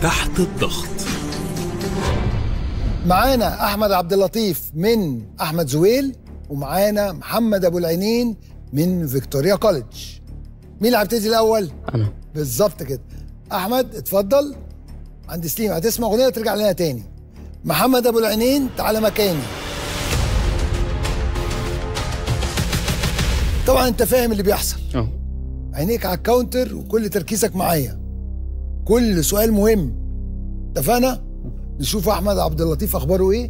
تحت الضغط معانا احمد عبد اللطيف من احمد زويل ومعانا محمد ابو العينين من فيكتوريا كوليدج مين اللي هيبتدي الاول انا بالظبط كده احمد اتفضل عند سليم هتسمع اغنيه وترجع لنا تاني محمد ابو العينين تعالى مكاني طبعا انت فاهم اللي بيحصل اه عينيك على الكاونتر وكل تركيزك معايا كل سؤال مهم اتفقنا نشوف احمد عبد اللطيف اخباره ايه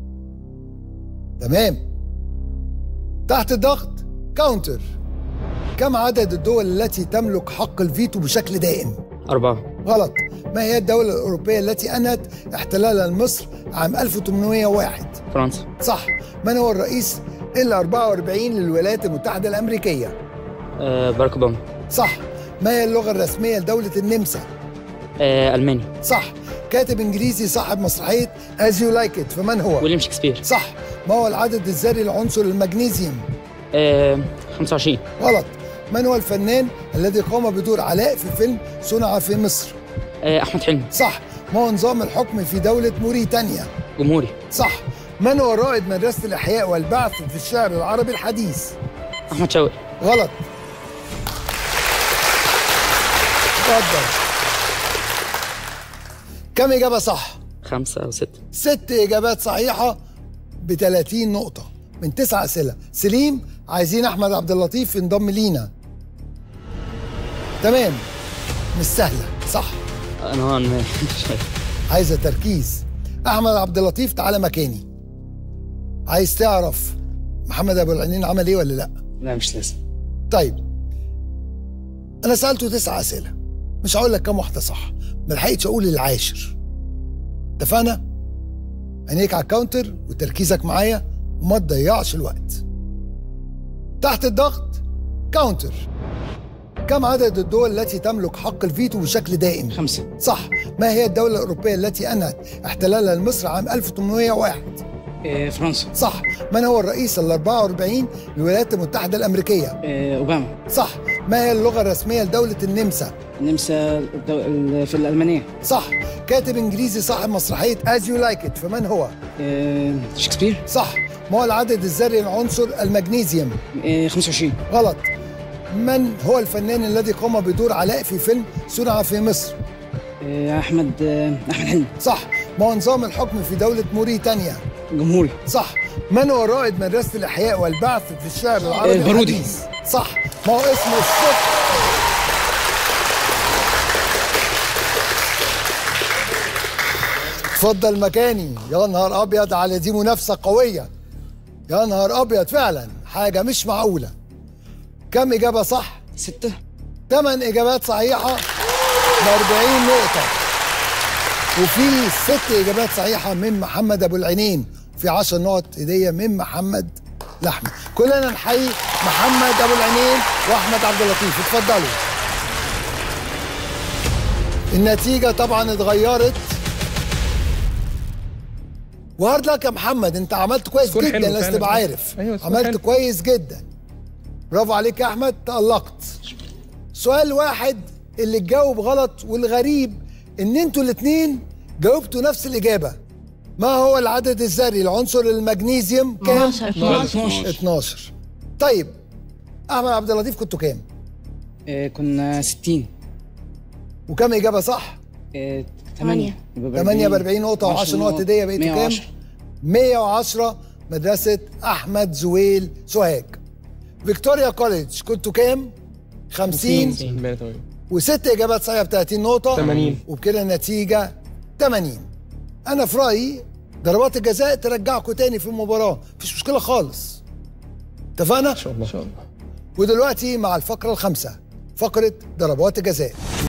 تمام تحت الضغط كاونتر كم عدد الدول التي تملك حق الفيتو بشكل دائم أربعة غلط ما هي الدولة الأوروبية التي أنهت احتلالها لمصر عام 1801 فرنسا صح من هو الرئيس ال 44 للولايات المتحدة الأمريكية آه باراك أوباما صح ما هي اللغة الرسمية لدولة النمسا آه ألمانيا صح كاتب انجليزي صاحب مسرحيه از يو لايك ات فمن هو ويليام شكسبير صح ما هو العدد الذري لعنصر المغنيسيوم آه 25 غلط من هو الفنان الذي قام بدور علاء في فيلم صنع في مصر آه أحمد حلمي صح ما هو نظام الحكم في دولة موريتانيا جمهوري صح من هو رائد مدرسة الإحياء والبعث في الشعر العربي الحديث أحمد شوقي غلط اتفضل كم إجابة صح؟ خمسة أو ستة ست إجابات صحيحة ب 30 نقطة من تسع أسئلة سليم عايزين أحمد عبد اللطيف ينضم لينا تمام مش سهلة صح أنا أنا عايزة تركيز أحمد عبد اللطيف تعالى مكاني عايز تعرف محمد أبو العينين عمل إيه ولا لأ لا مش لازم طيب أنا سألته تسع أسئلة مش هقول لك كام واحدة صح ما لحقتش أقول العاشر اتفقنا؟ عينيك على الكاونتر وتركيزك معايا وما تضيعش الوقت تحت الضغط كاونتر كم عدد الدول التي تملك حق الفيتو بشكل دائم؟ خمسة صح ما هي الدولة الأوروبية التي أنهت احتلالها لمصر عام 1801 آه فرنسا صح من هو الرئيس ال 44 للولايات المتحدة الأمريكية آه أوباما صح ما هي اللغة الرسمية لدولة النمسا النمسا الدو... ال- في الألمانية صح كاتب إنجليزي صاحب مسرحية As You Like It فمن هو آه شكسبير صح ما هو العدد الذري لعنصر المغنيسيوم آه 25 غلط من هو الفنان الذي قام بدور علاء في فيلم صنع في مصر آه أحمد آه أحمد حلمي صح ما هو نظام الحكم في دولة موريتانيا جمهوري صح من هو رائد مدرسة الإحياء والبعث في الشعر العربي آه، بارودي. الحديث صح ما هو اسمه الصدق اتفضل مكاني يا نهار أبيض على دي منافسة قوية يا نهار أبيض فعلا حاجة مش معقولة كم إجابة صح؟ ستة ثمان إجابات صحيحة ب 40 نقطة وفي ست إجابات صحيحة من محمد أبو العينين في 10 نقط هدية من محمد لحمي كلنا نحيي محمد أبو العينين وأحمد عبد اللطيف اتفضلوا النتيجة طبعا اتغيرت وهارد لك يا محمد انت عملت كويس سكور جدا حلو لازم فعلا. تبقى عارف أيوة، سكور عملت حلو. كويس جدا برافو عليك يا احمد تألقت سؤال واحد اللي تجاوب غلط والغريب ان انتوا الاثنين جاوبتوا نفس الاجابه ما هو العدد الذري لعنصر المغنيسيوم كام 12 12 طيب احمد عبد اللطيف كنتوا كام آه كنا 60 وكم اجابه صح آه تمانية. 8 ب 40 نقطه و10 نقط هديه بقيتوا كام 110 110 مدرسه احمد زويل سوهاج فيكتوريا كوليدج كنتوا كام 50 بقى تمام. وست اجابات صحيحه ب 30 نقطه 80. وبكده النتيجه 80 انا في رايي ضربات الجزاء ترجعكم تاني في المباراه مفيش مشكله خالص اتفقنا ان شاء الله ان شاء الله ودلوقتي مع الفقره الخامسه فقره ضربات الجزاء